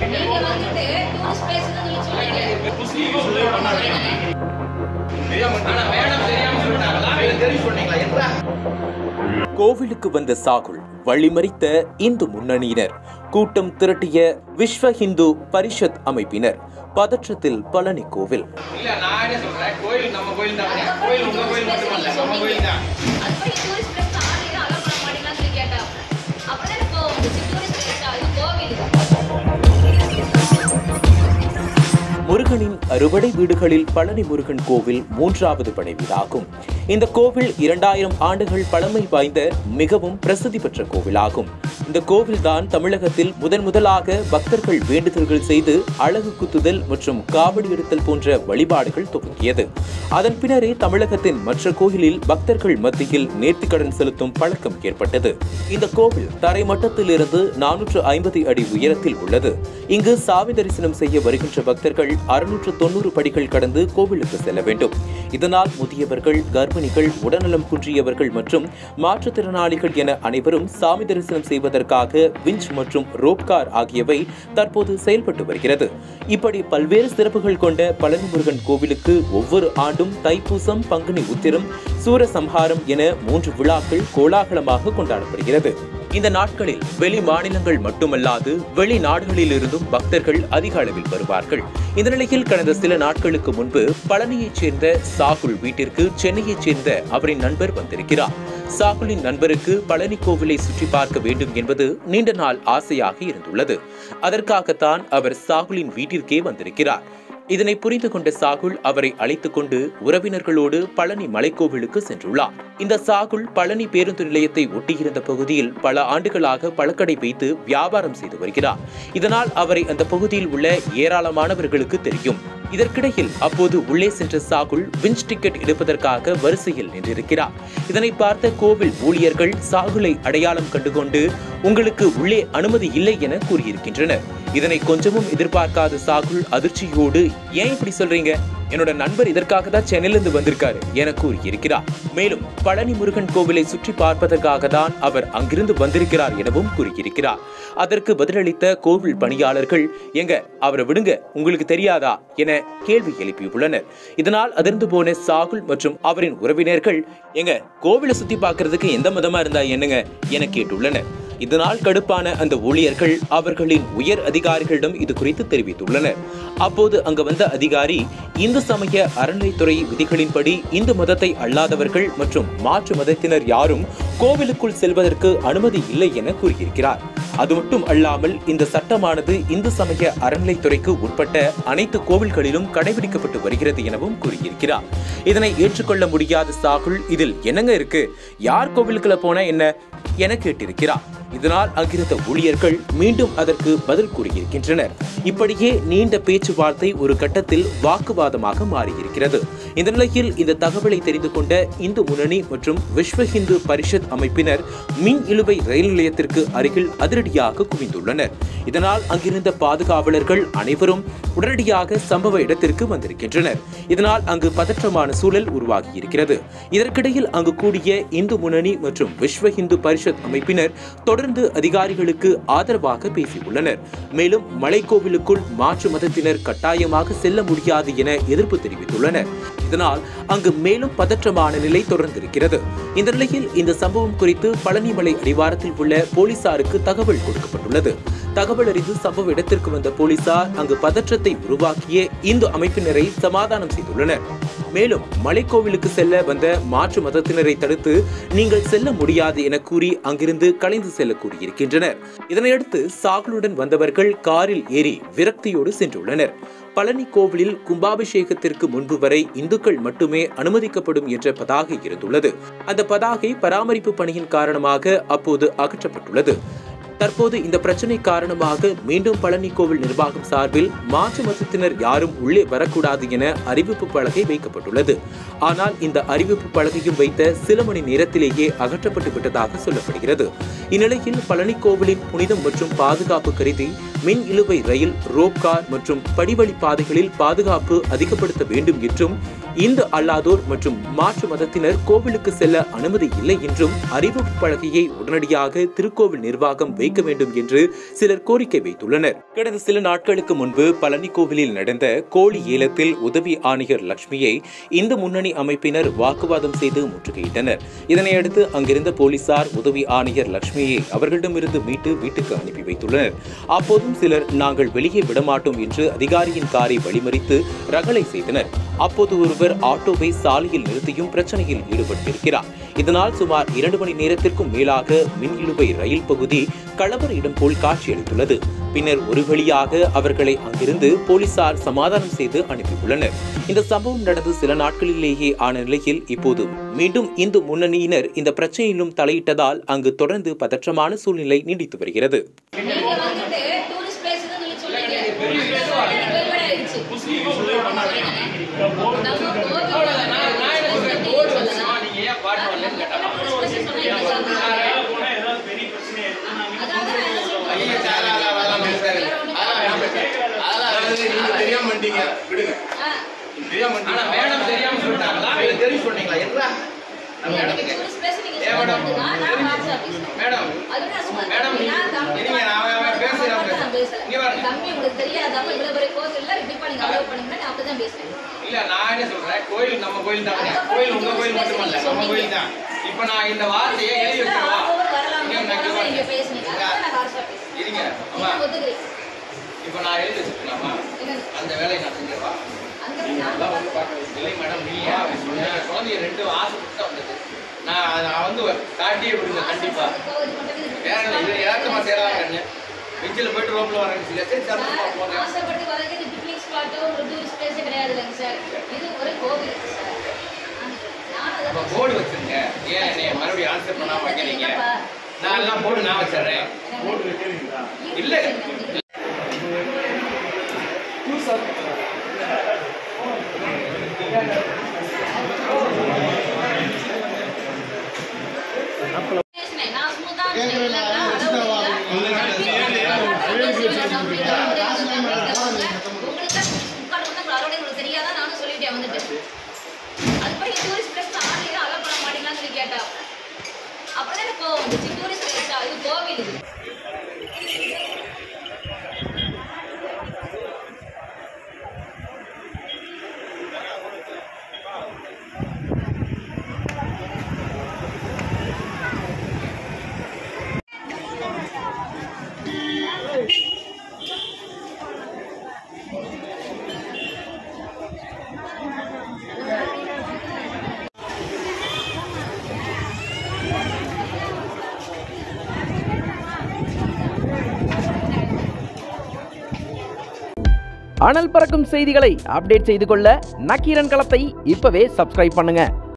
நீங்க வந்துட்டு டூரிஸ்ட் பிளேஸ்னு சொல்லி சொல்றீங்க கோவிலுக்கு வந்த சாகுல் வழிமறித்த இந்து முன்னணியினர் கூட்டம் திரட்டிய விஸ்வ இந்து பரிஷத் அமைப்பினர் பதற்றத்தில் பழனி கோவில் இல்ல நான் என்ன சொல்றேன் கோயில் நம்ம கோயில் தான் கோயில் உங்க கோயில் மட்டுமல்ல நம்ம கோயில் தான் அதுக்கப்புறம் டூரிஸ்ட் பிளேஸ் ஆன்லைன் அலோவ் பண்ண மாட்டீங்களான்னு சொல்லி கேட்டேன் அப்புறம் எனக்கு கோவம் வந்துச்சு டூரிஸ்ட் பிளேஸ் இது கோவில் முருகனின் அறுபடை வீடுகளில் பழனி முருகன் கோவில் மூன்றாவது படை வீடாகும் இந்த கோவில் இரண்டாயிரம் ஆண்டுகள் பழமை வாய்ந்த மிகவும் பிரசித்தி பெற்ற கோவிலாகும் இந்த கோவில்தான் தமிழகத்தில் முதன் முதலாக பக்தர்கள் வேண்டுதல்கள் செய்து அழகு குத்துதல் மற்றும் காவடி எடுத்தல் போன்ற வழிபாடுகள் துவங்கியது அதன் பின்னரே தமிழகத்தின் மற்ற கோயிலில் பக்தர்கள் மத்தியில் நேர்த்திக்கடன் செலுத்தும் பழக்கம் ஏற்பட்டது இந்த கோவில் தரைமட்டத்திலிருந்து நானூற்று ஐம்பது அடி உயரத்தில் உள்ளது இங்கு சாமி தரிசனம் செய்ய வருகின்ற பக்தர்கள் அறுநூற்று தொண்ணூறு படிகள் கடந்து கோவிலுக்கு செல்ல வேண்டும் இதனால் முதியவர்கள் கர்ப்பிணிகள் உடல்நலம் குன்றியவர்கள் மற்றும் மாற்றுத்திறனாளிகள் என அனைவரும் சாமி தரிசனம் செய்வதற்காக விஞ்ச் மற்றும் ரோப்கார் ஆகியவை தற்போது செயல்பட்டு வருகிறது இப்படி பல்வேறு சிறப்புகள் கொண்ட பழனி முருகன் கோவிலுக்கு ஒவ்வொரு ஆண்டும் தைப்பூசம் பங்குனி உத்திரம் சூரசம்ஹாரம் என மூன்று விழாக்கள் கோலாகலமாக கொண்டாடப்படுகிறது இந்த நாட்களில் வெளி மாநிலங்கள் மட்டுமல்லாது வெளிநாடுகளிலிருந்தும் பக்தர்கள் அதிக அளவில் வருவார்கள் இந்த நிலையில் கடந்த சில நாட்களுக்கு முன்பு பழனியைச் சேர்ந்த சாகுல் வீட்டிற்கு சென்னையைச் சேர்ந்த அவரின் நண்பர் வந்திருக்கிறார் சாகுலின் நண்பருக்கு பழனி கோவிலை சுற்றி பார்க்க வேண்டும் என்பது நீண்ட நாள் ஆசையாக இருந்துள்ளது அதற்காகத்தான் அவர் சாகுலின் வீட்டிற்கே வந்திருக்கிறார் இதனை புரிந்து கொண்ட சாகுல் அவரை அழைத்துக் கொண்டு உறவினர்களோடு பழனி மலைக்கோவிலுக்கு சென்றுள்ளார் இந்த சாகுல் பழனி பேருந்து நிலையத்தை ஒட்டியிருந்த பகுதியில் பல ஆண்டுகளாக பழக்கடை வைத்து வியாபாரம் செய்து வருகிறார் இதனால் அவரை அந்த பகுதியில் உள்ள ஏராளமானவர்களுக்கு தெரியும் இதற்கிடையில் அப்போது உள்ளே சென்ற சாகுல் விஞ்ச் டிக்கெட் எடுப்பதற்காக வரிசையில் நின்றிருக்கிறார் இதனை பார்த்த கோவில் ஊழியர்கள் சாகுலை அடையாளம் கண்டுகொண்டு உங்களுக்கு உள்ளே அனுமதி இல்லை என கூறியிருக்கின்றனர் இதனை கொஞ்சமும் எதிர்பார்க்காத சாகுல் அதிர்ச்சியோடு ஏன் இப்படி சொல்றீங்க என்னோட நண்பர் இதற்காக தான் சென்னையிலிருந்து வந்திருக்காரு என கூறியிருக்கிறார் மேலும் பழனி முருகன் கோவிலை சுற்றி பார்ப்பதற்காக தான் அவர் அங்கிருந்து வந்திருக்கிறார் எனவும் கூறியிருக்கிறார் அதற்கு பதிலளித்த கோவில் பணியாளர்கள் எங்க அவரை விடுங்க உங்களுக்கு தெரியாதா என கேள்வி எழுப்பியுள்ளனர் இதனால் அதிர்ந்து போன சாகுல் மற்றும் அவரின் உறவினர்கள் எங்க கோவிலை சுத்தி பார்க்கிறதுக்கு எந்த மதமா இருந்தா என்னங்க என கேட்டுள்ளனர் இதனால் கடுப்பான அந்த ஊழியர்கள் அவர்களின் உயர் அதிகாரிகளிடம் இது குறித்து தெரிவித்துள்ளனர் அப்போது அங்கு வந்த அதிகாரி இந்து சமய அறநிலைத்துறை விதிகளின்படி இந்து மதத்தை அல்லாதவர்கள் மற்றும் மாற்று மதத்தினர் யாரும் கோவிலுக்குள் செல்வதற்கு அனுமதி இல்லை என கூறியிருக்கிறார் அது மட்டும் அல்லாமல் இந்த சட்டமானது இந்து சமய அறநிலைத்துறைக்கு உட்பட்ட அனைத்து கோவில்களிலும் கடைபிடிக்கப்பட்டு வருகிறது எனவும் கூறியிருக்கிறார் இதனை ஏற்றுக்கொள்ள முடியாத சாகுல் இதில் என்னங்க இருக்கு யார் கோவிலுக்குள்ள போனா என்ன என கேட்டிருக்கிறார் இதனால் அங்கிருந்த ஊழியர்கள் மீண்டும் அதற்கு பதில் கூறியிருக்கின்றனர் இப்படியே நீண்ட பேச்சுவார்த்தை ஒரு கட்டத்தில் வாக்குவாதமாக மாறியிருக்கிறது இந்த நிலையில் இந்த தகவலை தெரிந்து கொண்ட இந்து முன்னணி மற்றும் விஸ்வ இந்து பரிஷத் அமைப்பினர் மின் இழுவை ரயில் நிலையத்திற்கு அருகில் அதிரடியாக குவிந்துள்ளனர் இதனால் அங்கிருந்த பாதுகாவலர்கள் அனைவரும் உடனடியாக சம்பவ இடத்திற்கு வந்திருக்கின்றனர் இதனால் அங்கு பதற்றமான சூழல் உருவாகியிருக்கிறது இதற்கிடையில் அங்கு கூடிய இந்து முன்னணி மற்றும் விஸ்வ இந்து பரிஷத் அமைப்பினர் தொடர்ந்து அதிகாரிகளுக்கு ஆதரவாக பேசியுள்ளனர் மேலும் மலைக்கோவிலுக்குள் மாற்று மதத்தினர் கட்டாயமாக செல்ல முடியாது என எதிர்ப்பு தெரிவித்துள்ளனர் இதனால் அங்கு மேலும் பதற்றமான நிலை தொடர்ந்திருக்கிறது இந்த நிலையில் இந்த சம்பவம் குறித்து பழனிமலை அடிவாரத்தில் உள்ள போலீசாருக்கு தகவல் கொடுக்கப்பட்டுள்ளது தகவல் அறிந்து சம்பவ இடத்திற்கு வந்த போலீசார் அங்கு பதற்றத்தை உருவாக்கிய இந்து அமைப்பினரை சமாதானம் செய்துள்ளனர் மேலும் மலைக்கோவிலுக்கு செல்ல வந்த மாற்று மதத்தினரை தடுத்து நீங்கள் செல்ல முடியாது என கூறி அங்கிருந்து கலைந்து செல்ல கூறியிருக்கின்றனர் இதனையடுத்து சாகுலுடன் வந்தவர்கள் காரில் ஏறி விரக்தியோடு சென்றுள்ளனர் பழனி கோவிலில் கும்பாபிஷேகத்திற்கு முன்பு வரை இந்துக்கள் மட்டுமே அனுமதிக்கப்படும் என்ற பதாகை இருந்துள்ளது அந்த பதாகை பராமரிப்பு பணியின் காரணமாக அப்போது அகற்றப்பட்டுள்ளது தற்போது இந்த பிரச்சனை காரணமாக மீண்டும் பழனி கோவில் நிர்வாகம் சார்பில் மாற்று மதத்தினர் யாரும் உள்ளே வரக்கூடாது என அறிவிப்பு பலகை வைக்கப்பட்டுள்ளது ஆனால் இந்த அறிவிப்பு பலகையும் வைத்த சில மணி நேரத்திலேயே அகற்றப்பட்டு விட்டதாக சொல்லப்படுகிறது இந்நிலையில் பழனி கோவிலின் புனிதம் மற்றும் பாதுகாப்பு கருதி மின் இழுவை ரயில் ரோப் கார் மற்றும் படிவழி பாதைகளில் பாதுகாப்பு அதிகப்படுத்த வேண்டும் என்றும் இந்து அல்லாதோர் மற்றும் மாற்று மதத்தினர் கோவிலுக்கு செல்ல அனுமதி இல்லை என்றும் அறிவிப்பு பலகையை உடனடியாக திருக்கோவில் நிர்வாகம் வைக்க வேண்டும் என்று சிலர் கோரிக்கை வைத்துள்ளனர் கடந்த சில நாட்களுக்கு முன்பு பழனி கோவிலில் நடந்த கோழி ஏலத்தில் உதவி ஆணையர் லட்சுமியை இந்து முன்னணி அமைப்பினர் வாக்குவாதம் செய்து முற்றுகையிட்டனர் இதனையடுத்து அங்கிருந்த போலீசார் உதவி ஆணையர் லட்சுமியை அவர்களிடமிருந்து மீட்டு வீட்டுக்கு அனுப்பி வைத்துள்ளனர் அப்போதும் சிலர் நாங்கள் வெளியே விடமாட்டோம் என்று அதிகாரியின் காரை வழிமறித்து ரகளை செய்தனர் அப்போது ஒருவர் ஆட்டோவை சாலையில் நிறுத்தியும் பிரச்சனையில் ஈடுபட்டிருக்கிறார் இதனால் சுமார் இரண்டு மணி நேரத்திற்கும் மேலாக மின் இழுவை ரயில் பகுதி கலவர இடம் போல் காட்சியளித்துள்ளது பின்னர் ஒரு வழியாக அவர்களை அங்கிருந்து போலீசார் சமாதானம் செய்து அனுப்பியுள்ளனர் இந்த சம்பவம் நடந்து சில நாட்களிலேயே ஆன நிலையில் இப்போது மீண்டும் இந்து முன்னணியினர் இந்த பிரச்சனையிலும் தலையிட்டதால் அங்கு தொடர்ந்து பதற்றமான சூழ்நிலை நீடித்து வருகிறது நீங்க வந்துட்டு டூரிஸ்ட் பிளேஸ்னு சொல்லி சொல்றீங்க வெளிவட ஆயிடுச்சு நம்ம அவ்வளவுதான். நான் நான் என்ன சொல்றேன் கோவில் வந்துச்சுமா நீங்க ஏன் பாட்டு வரலன்னு கேட்டாங்க ஐயோ, சார், அதெல்லாம் அதெல்லாம் பேசாதீங்க. அதெல்லாம் வேணாம் பேசாதீங்க. அதெல்லாம் நீங்க தெரியாம பண்ணிட்டீங்க விடுங்க தெரியாம ஆனா பண்ணிட்டீங்க மேடம் தெரியாம சொல்லிட்டாங்களா இல்ல தெரியும் சொன்னீங்களா என்ன நம்ம இடத்துக்கு நீங்க மேடம் மேடம் இருங்க நான் அவன் பேசுறேன் இங்க பாருங்க தம்பி உங்களுக்கு தெரியாதப்ப இவ்வளவு பெரிய கோவில்ல இப்படிப்பா நீங்க அலோவ் பண்ணீங்கன்னா நான் அப்பதான் பேசுறேன் இல்ல நான் என்ன சொல்றேன் கோயில் நம்ம கோயில் தான் கோயில் உங்க கோயில் மட்டுமல்ல நம்ம கோயில் தான் இப்ப நான் இந்த வார்த்தையை எழுதி வச்சிருவா நீங்க பேசுனீங்க அதான் நான் ஹார்ஷா பேசுறேன் இருங்க நீங்க அம்மா ஒத்துக்கிறீங்க இப்ப நான் எழுதி வச்சிருக்கலாமா என்னது? அந்த வேலையை நான் செஞ்சிடவா அங்க அதெல்லாம் வந்து பார்க்க இல்லை மேடம் நீ ஏன் அப்படி சொன்ன குழந்தைய ரெண்டு ஆசைப்பட்டு தான் வந்தது நான் அதை நான் வந்து காட்டியே விடுங்க கண்டிப்பா வேற இல்லை இது ஏதாச்சும் செய்யலாம் கண்ணு பெஞ்சில் போயிட்டு ரோப்ல வரேன்னு சொல்லி சரி சந்தோஷமா போங்க ஆசைப்பட்டு வரது இது பிக்னிக் ஸ்பாட்டோ ஒரு டூரிஸ்ட் பிளேஸ் கிடையாது இல்லைங்க சார் இது ஒரு கோவில் சார் நான் அதை அப்ப போர்டு வச்சிருங்க ஏன் என்னைய மறுபடியும் ஆன்சர் பண்ணாம வைக்கிறீங்க நான் எல்லாம் போர்டு நான் வச்சிடுறேன் இல்ல பேசினேன். நான் smooth ஆ இருந்தேன். இல்லைன்னா அளவு இல்லை. உங்களுக்கு தான் முக்கால் வந்து உங்களை அறுவடை உங்களுக்கு தெரியாதா நானும் சொல்லிட்டேன் வந்துட்டு அதுக்கப்புறம் இங்க டூரிஸ்ட் பிளேஸ் ஆன்லைன் அலோவ் பண்ண மாட்டீங்களான்னு சொல்லி கேட்டா அப்புறம் எனக்கு கோவம் வந்துச்சு டூரிஸ்ட் பிளேஸா இது கோவில் இது அனல் பறக்கும் செய்திகளை அப்டேட் செய்து கொள்ள நக்கீரன் களத்தை இப்பவே சப்ஸ்கிரைப் பண்ணுங்க